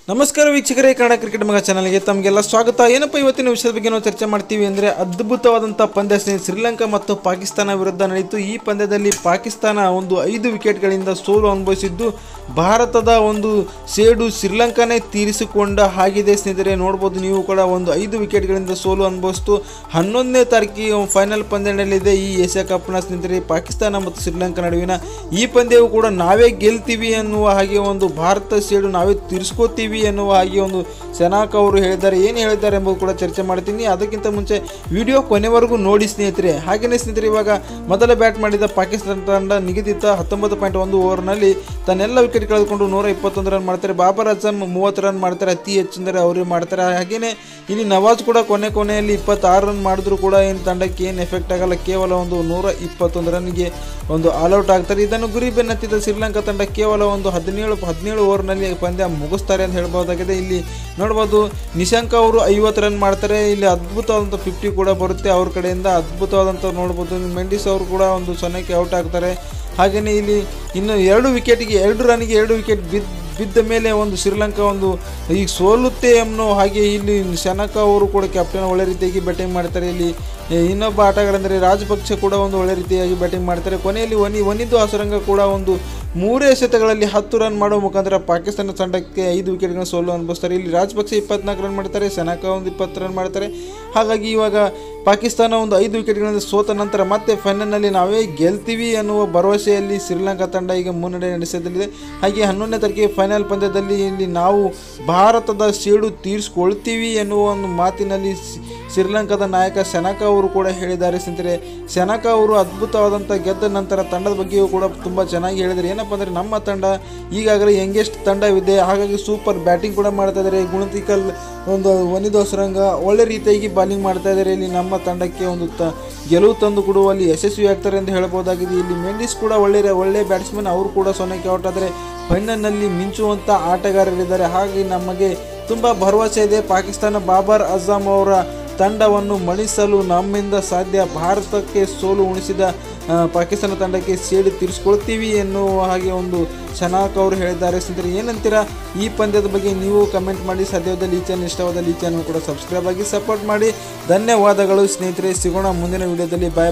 ನಮಸ್ಕಾರ ವೀಕ್ಷಕರೇ ಕನ್ನಡ ಕ್ರಿಕೆಟ್ ಮಗ ಚಾನಲ್ಗೆ ತಮಗೆಲ್ಲ ಸ್ವಾಗತ ಏನಪ್ಪ ಇವತ್ತಿನ ವಿಷಯದ ಬಗ್ಗೆ ನಾವು ಚರ್ಚೆ ಮಾಡ್ತೀವಿ ಅಂದರೆ ಅದ್ಭುತವಾದಂಥ ಪಂದ್ಯ ಸ್ನೇಹಿತರೆ ಶ್ರೀಲಂಕಾ ಮತ್ತು ಪಾಕಿಸ್ತಾನ ವಿರುದ್ಧ ನಡೆಯಿತು ಈ ಪಂದ್ಯದಲ್ಲಿ ಪಾಕಿಸ್ತಾನ ಒಂದು ಐದು ವಿಕೆಟ್ಗಳಿಂದ ಸೋಲು ಅನುಭವಿಸಿದ್ದು ಭಾರತದ ಒಂದು ಸೇಡು ಶ್ರೀಲಂಕಾನೇ ತೀರಿಸಿಕೊಂಡ ಹಾಗಿದೆ ಸ್ನೇಹಿತರೆ ನೋಡ್ಬೋದು ನೀವು ಕೂಡ ಒಂದು ಐದು ವಿಕೆಟ್ಗಳಿಂದ ಸೋಲು ಅನುಭವಿಸ್ತು ಹನ್ನೊಂದನೇ ತಾರೀಕಿಗೆ ಫೈನಲ್ ಪಂದ್ಯ ನಡೆಯಲಿದೆ ಈ ಏಷ್ಯಾ ಕಪ್ನ ಸ್ನೇಹಿತರೆ ಪಾಕಿಸ್ತಾನ ಮತ್ತು ಶ್ರೀಲಂಕಾ ನಡುವಿನ ಈ ಪಂದ್ಯವು ಕೂಡ ನಾವೇ ಗೆಲ್ತೀವಿ ಅನ್ನುವ ಹಾಗೆ ಒಂದು ಭಾರತ ಸೇಡು ನಾವೇ ತೀರಿಸ್ಕೋತೀವಿ ಎನ್ನುವ ಹಾಗೆ ಒಂದು ಸೆನಾಕ್ ಅವರು ಹೇಳಿದ್ದಾರೆ ಏನು ಹೇಳಿದ್ದಾರೆ ಎಂಬುದು ಕೂಡ ಚರ್ಚೆ ಮಾಡ್ತೀನಿ ಅದಕ್ಕಿಂತ ಮುಂಚೆ ವಿಡಿಯೋ ಕೊನೆವರೆಗೂ ನೋಡಿ ಸ್ನೇಹಿತರೆ ಹಾಗೆಯೇ ಸ್ನೇಹಿತರೆ ಇವಾಗ ಮೊದಲ ಬ್ಯಾಟ್ ಮಾಡಿದ ಪಾಕಿಸ್ತಾನ ತಂಡ ನಿಗದಿತ ಹತ್ತೊಂಬತ್ತು ಪಾಯಿಂಟ್ ಒಂದು ಓವರ್ನಲ್ಲಿ ತನ್ನೆಲ್ಲ ವಿಕೆಟ್ ಕಳೆದುಕೊಂಡು ನೂರ ಇಪ್ಪತ್ತೊಂದು ರನ್ ಮಾಡ್ತಾರೆ ಬಾಬರ್ ಅಜಮ್ ಮೂವತ್ತು ರನ್ ಮಾಡ್ತಾರೆ ಅತಿ ಹೆಚ್ಚೆಂದರೆ ಅವರೇ ಮಾಡ್ತಾರೆ ಹಾಗೆಯೇ ಇಲ್ಲಿ ನವಾಜ್ ಕೂಡ ಕೊನೆ ಕೊನೆಯಲ್ಲಿ ಇಪ್ಪತ್ತಾರು ರನ್ ಮಾಡಿದ್ರು ಕೂಡ ಏನು ತಂಡಕ್ಕೆ ಏನು ಎಫೆಕ್ಟ್ ಆಗಲ್ಲ ಕೇವಲ ಒಂದು ನೂರ ಇಪ್ಪತ್ತೊಂದು ರನ್ಗೆ ಒಂದು ಆಲ್ಔಟ್ ಆಗ್ತಾರೆ ಇದನ್ನು ಗುರಿ ಬೆನ್ನತ್ತಿದ ಶ್ರೀಲಂಕಾ ತಂಡ ಕೇವಲ ಒಂದು ಹದಿನೇಳು ಹದಿನೇಳು ಓವರ್ನಲ್ಲಿ ಪಂದ್ಯ ಮುಗಿಸ್ತಾರೆ ಅಂತ ಹೇಳ್ಬೋದಾಗಿದೆ ಇಲ್ಲಿ ನೋಡ್ಬೋದು ನಿಶಾಂಕ್ ಅವರು ಐವತ್ತು ರನ್ ಮಾಡ್ತಾರೆ ಇಲ್ಲಿ ಅದ್ಭುತವಾದಂಥ ಫಿಫ್ಟಿ ಕೂಡ ಬರುತ್ತೆ ಅವ್ರ ಕಡೆಯಿಂದ ಅದ್ಭುತವಾದಂಥ ನೋಡ್ಬೋದು ಮೆಂಡಿಸ್ ಅವರು ಕೂಡ ಒಂದು ಸೊನ್ನೆಗೆ ಔಟ್ ಆಗ್ತಾರೆ ಹಾಗೆಯೇ ಇಲ್ಲಿ ಇನ್ನು ಎರಡು ವಿಕೆಟಿಗೆ ಎರಡು ರನ್ಗೆ ಎರಡು ವಿಕೆಟ್ ಬಿದ್ದು ಬಿದ್ದ ಮೇಲೆ ಒಂದು ಶ್ರೀಲಂಕಾ ಒಂದು ಈಗ ಸೋಲುತ್ತೆ ಅನ್ನೋ ಹಾಗೆ ಇಲ್ಲಿ ಶನಕ ಅವರು ಕೂಡ ಕ್ಯಾಪ್ಟನ್ ಒಳ್ಳೆ ರೀತಿಯಾಗಿ ಬ್ಯಾಟಿಂಗ್ ಮಾಡ್ತಾರೆ ಇಲ್ಲಿ ಇನ್ನೊಬ್ಬ ಆಟಗಾರಂದರೆ ರಾಜಪಕ್ಷೆ ಕೂಡ ಒಂದು ಒಳ್ಳೆ ರೀತಿಯಾಗಿ ಬ್ಯಾಟಿಂಗ್ ಮಾಡ್ತಾರೆ ಕೊನೆಯಲ್ಲಿ ವನಿ ವನಿದು ಹಸರಂಗ ಕೂಡ ಒಂದು ಮೂರೇ ಎಸೆತಗಳಲ್ಲಿ ಹತ್ತು ರನ್ ಮಾಡೋ ಮುಖಾಂತರ ಪಾಕಿಸ್ತಾನ ತಂಡಕ್ಕೆ ಐದು ವಿಕೆಟ್ಗಳ ಸೋಲು ಅನುಭವಿಸ್ತಾರೆ ಇಲ್ಲಿ ರಾಜಪಕ್ಷೆ ಇಪ್ಪತ್ನಾಲ್ಕು ರನ್ ಮಾಡ್ತಾರೆ ಸೆನಾಕ ಒಂದು ಇಪ್ಪತ್ತು ರನ್ ಮಾಡ್ತಾರೆ ಹಾಗಾಗಿ ಇವಾಗ ಪಾಕಿಸ್ತಾನ ಒಂದು ಐದು ವಿಕೆಟ್ಗಳಿಂದ ಸೋತ ನಂತರ ಮತ್ತೆ ಫೈನಲ್ನಲ್ಲಿ ನಾವೇ ಗೆಲ್ತೀವಿ ಅನ್ನುವ ಭರವಸೆಯಲ್ಲಿ ಶ್ರೀಲಂಕಾ ತಂಡ ಈಗ ಮುನ್ನಡೆ ನಡೆಸಲಿದೆ ಹಾಗೆ ಹನ್ನೊಂದನೇ ತಾರೀಕಿಗೆ ಫೈನಲ್ ಪಂದ್ಯದಲ್ಲಿ ಇಲ್ಲಿ ನಾವು ಭಾರತದ ಸೇಡು ತೀರಿಸ್ಕೊಳ್ತೀವಿ ಎನ್ನುವ ಒಂದು ಮಾತಿನಲ್ಲಿ ಸಿ- ಶ್ರೀಲಂಕಾದ ನಾಯಕ ಸೆನಕ ಅವರು ಕೂಡ ಹೇಳಿದ್ದಾರೆ ಸ್ನೇಹಿತರೆ ಸೆನಕ ಅವರು ಅದ್ಭುತವಾದಂಥ ಗೆದ್ದ ನಂತರ ತಂಡದ ಬಗ್ಗೆಯೂ ಕೂಡ ತುಂಬ ಚೆನ್ನಾಗಿ ಹೇಳಿದ್ದಾರೆ ಏನಪ್ಪ ಅಂದರೆ ನಮ್ಮ ತಂಡ ಈಗಾಗಲೇ ಯಂಗೆಸ್ಟ್ ತಂಡವಿದೆ ಹಾಗಾಗಿ ಸೂಪರ್ ಬ್ಯಾಟಿಂಗ್ ಕೂಡ ಮಾಡ್ತಾ ಇದ್ದಾರೆ ಗುಣತಿಕಲ್ ಒಂದು ವನಿದು ಹಸರಂಗ ಒಳ್ಳೆ ರೀತಿಯಾಗಿ ಬಾಲಿಂಗ್ ಮಾಡ್ತಾ ಇದ್ದಾರೆ ಇಲ್ಲಿ ನಮ್ಮ ತಂಡಕ್ಕೆ ಒಂದು ತ ಗೆಲುವು ತಂದು ಕೊಡುವಲ್ಲಿ ಯಶಸ್ವಿ ಆಗ್ತಾರೆ ಅಂತ ಹೇಳ್ಬೋದಾಗಿದೆ ಇಲ್ಲಿ ಮೆಂಡಿಸ್ ಕೂಡ ಒಳ್ಳೆ ಒಳ್ಳೆ ಬ್ಯಾಟ್ಸ್ಮನ್ ಅವರು ಕೂಡ ಸೊನ್ನೆಗೆ ಔಟ್ ಆದರೆ ಫೈನಲ್ನಲ್ಲಿ ಮಿಂಚುವಂಥ ಆಟಗಾರರಿದ್ದಾರೆ ಹಾಗೆ ನಮಗೆ ತುಂಬ ಭರವಸೆ ಇದೆ ಪಾಕಿಸ್ತಾನ ಬಾಬರ್ ಅಜಾಮ್ ಅವರ ತಂಡವನ್ನು ಮಣಿಸಲು ನಮ್ಮಿಂದ ಸಾಧ್ಯ ಭಾರತಕ್ಕೆ ಸೋಲು ಉಣಿಸಿದ ಆ, ಪಾಕಿಸ್ತಾನ ತಂಡಕ್ಕೆ ಸೇಡಿ ತೀರಿಸ್ಕೊಳ್ತೀವಿ ಎನ್ನುವ ಹಾಗೆ ಒಂದು ಶನಾಕ್ ಅವರು ಹೇಳಿದ್ದಾರೆ ಸ್ನೇಹಿತರೆ ಏನಂತೀರಾ ಈ ಪಂದ್ಯದ ಬಗ್ಗೆ ನೀವು ಕಮೆಂಟ್ ಮಾಡಿ ಸಾಧ್ಯವಾದಲ್ಲಿ ಈ ಚಾನಲ್ ಇಷ್ಟವಾದಲ್ಲಿ ಈ ಚಾನಲ್ ಕೂಡ ಸಬ್ಸ್ಕ್ರೈಬ್ ಆಗಿ ಸಪೋರ್ಟ್ ಮಾಡಿ ಧನ್ಯವಾದಗಳು ಸ್ನೇಹಿತರೆ ಸಿಗೋಣ ಮುಂದಿನ ವಿಡಿಯೋದಲ್ಲಿ ಬಾಯ್